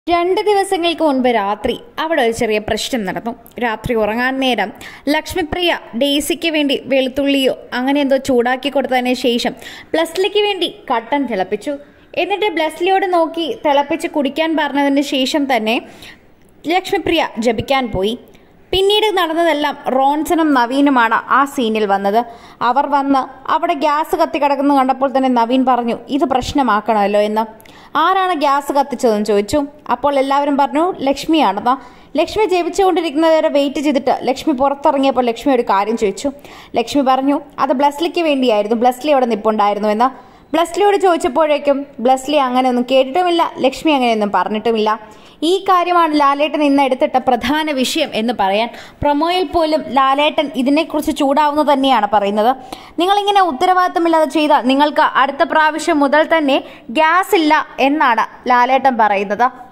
രണ്ട് ദിവസങ്ങൾക്ക് മുൻപ് രാത്രി അവിടെ ഒരു ചെറിയ പ്രശ്നം നടന്നു രാത്രി ഉറങ്ങാൻ നേരം ലക്ഷ്മിപ്രിയ ഡേയ്സിക്ക് വേണ്ടി വെളുത്തുള്ളിയോ അങ്ങനെ എന്തോ ചൂടാക്കി കൊടുത്തതിന് ശേഷം ബ്ലസ്ലിക്ക് വേണ്ടി കട്ടൻ തിളപ്പിച്ചു എന്നിട്ട് ബ്ലസ്ലിയോട് നോക്കി തിളപ്പിച്ച് കുടിക്കാൻ പറഞ്ഞതിന് ശേഷം തന്നെ ലക്ഷ്മിപ്രിയ ജപിക്കാൻ പോയി പിന്നീട് നടന്നതെല്ലാം റോൺസണും നവീനുമാണ് ആ സീനിൽ വന്നത് അവർ വന്ന് അവിടെ ഗ്യാസ് കത്തി കിടക്കുന്നത് കണ്ടപ്പോൾ തന്നെ നവീൻ പറഞ്ഞു ഇത് പ്രശ്നമാക്കണമല്ലോ എന്ന് ആരാണ് ഗ്യാസ് കത്തിച്ചതെന്ന് ചോദിച്ചു അപ്പോൾ എല്ലാവരും പറഞ്ഞു ലക്ഷ്മിയാണെന്ന് ലക്ഷ്മി ജപിച്ചുകൊണ്ടിരിക്കുന്നത് വരെ വെയിറ്റ് ചെയ്തിട്ട് ലക്ഷ്മി പുറത്തിറങ്ങിയപ്പോൾ ലക്ഷ്മി ഒരു കാര്യം ചോദിച്ചു ലക്ഷ്മി പറഞ്ഞു അത് ബ്ലസ്ലിക്ക് വേണ്ടിയായിരുന്നു ബ്ലസ്ലി അവിടെ നിപ്പുണ്ടായിരുന്നു എന്ന് ബ്ലസ്ലിയോട് ചോദിച്ചപ്പോഴേക്കും ബ്ലസ്ലി അങ്ങനെയൊന്നും കേട്ടിട്ടുമില്ല ലക്ഷ്മി അങ്ങനെയൊന്നും പറഞ്ഞിട്ടുമില്ല ഈ കാര്യമാണ് ലാലേട്ടൻ ഇന്ന് എടുത്തിട്ട പ്രധാന വിഷയം എന്ന് പറയാൻ പ്രൊമോയിൽ പോലും ലാലേട്ടൻ ഇതിനെക്കുറിച്ച് ചൂടാവുന്നത് തന്നെയാണ് പറയുന്നത് നിങ്ങളിങ്ങനെ ഉത്തരവാദിത്തമില്ലാതെ ചെയ്താൽ നിങ്ങൾക്ക് അടുത്ത പ്രാവശ്യം മുതൽ തന്നെ ഗ്യാസ് ഇല്ല എന്നാണ് ലാലേട്ടൻ പറയുന്നത്